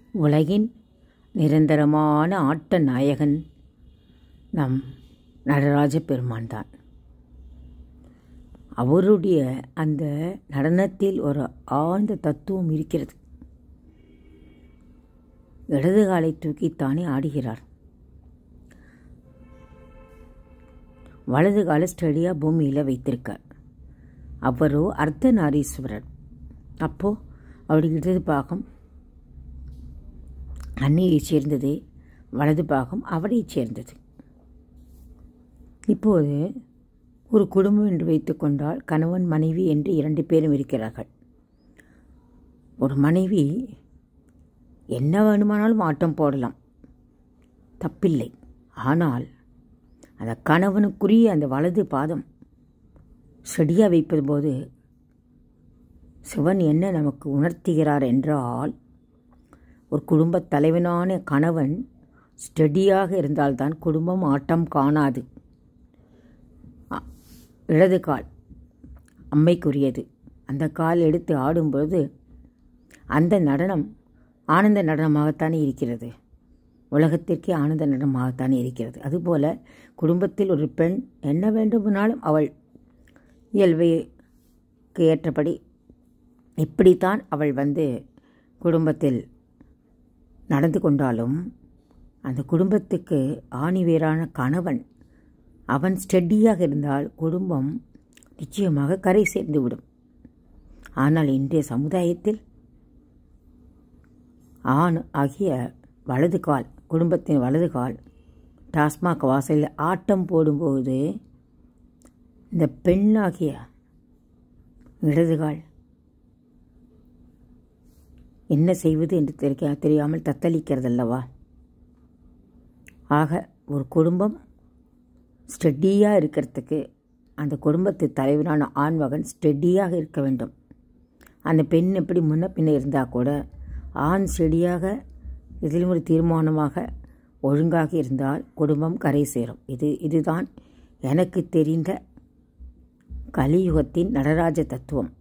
உலகின் நிரந்தரமான ஆட்ட நாயகன் நம் நடராஜ பெருமான் தான் அவருடைய அந்த நடனத்தில் ஒரு ஆழ்ந்த தத்துவம் இருக்கிறது இடது காலை தூக்கித்தானே ஆடுகிறார் வலது கால ஸ்டடியாக பூமியில் வைத்திருக்கார் அவரோ அர்த்த நாரீஸ்வரர் அப்போது அவருடைய இடது பாகம் அன்னையைச் சேர்ந்தது வலது பாகம் அவரைச் சேர்ந்தது இப்போது ஒரு குடும்பம் என்று வைத்துக்கொண்டால் கணவன் மனைவி என்று இரண்டு பேரும் இருக்கிறார்கள் ஒரு மனைவி என்ன வேணுமானாலும் ஆட்டம் போடலாம் தப்பில்லை ஆனால் அந்த கணவனுக்குரிய அந்த வலது பாதம் செடியாக வைப்பது போது சிவன் என்ன நமக்கு உணர்த்துகிறார் என்றால் ஒரு குடும்பத் தலைவனான கணவன் ஸ்டெடியாக இருந்தால்தான் குடும்பம் ஆட்டம் காணாது இடது கால் அம்மைக்குரியது அந்த கால் எடுத்து ஆடும்பொழுது அந்த நடனம் ஆனந்த நடனமாகத்தானே இருக்கிறது உலகத்திற்கே ஆனந்த நடனமாகத்தானே இருக்கிறது அதுபோல குடும்பத்தில் ஒரு பெண் என்ன வேண்டுமானாலும் அவள் இயல்புக்கு ஏற்றபடி இப்படித்தான் அவள் வந்து குடும்பத்தில் நடந்து கொண்டாலும் அந்த குடும்பத்துக்கு ஆணிவேரான கணவன் அவன் ஸ்டெடியாக இருந்தால் குடும்பம் நிச்சயமாக கரை சேர்ந்துவிடும் ஆனால் இன்றைய சமுதாயத்தில் ஆண் ஆகிய வலது கால் குடும்பத்தின் வலது கால் டாஸ்மாக் வாசலில் ஆட்டம் போடும்போது இந்த பெண்ணாகிய இடதுகால் என்ன செய்வது என்று தெரிக்க தெரியாமல் தத்தளிக்கிறதல்லவா ஆக ஒரு குடும்பம் ஸ்டெடியாக இருக்கிறதுக்கு அந்த குடும்பத்து தலைவரான ஆண்மகன் ஸ்டெடியாக இருக்க வேண்டும் அந்த பெண் எப்படி முன்ன பின்ன இருந்தால் கூட ஆண் செடியாக இதிலும் ஒரு தீர்மானமாக ஒழுங்காக இருந்தால் குடும்பம் கரை சேரும் இது இதுதான் எனக்கு தெரிந்த கலியுகத்தின் நடராஜ தத்துவம்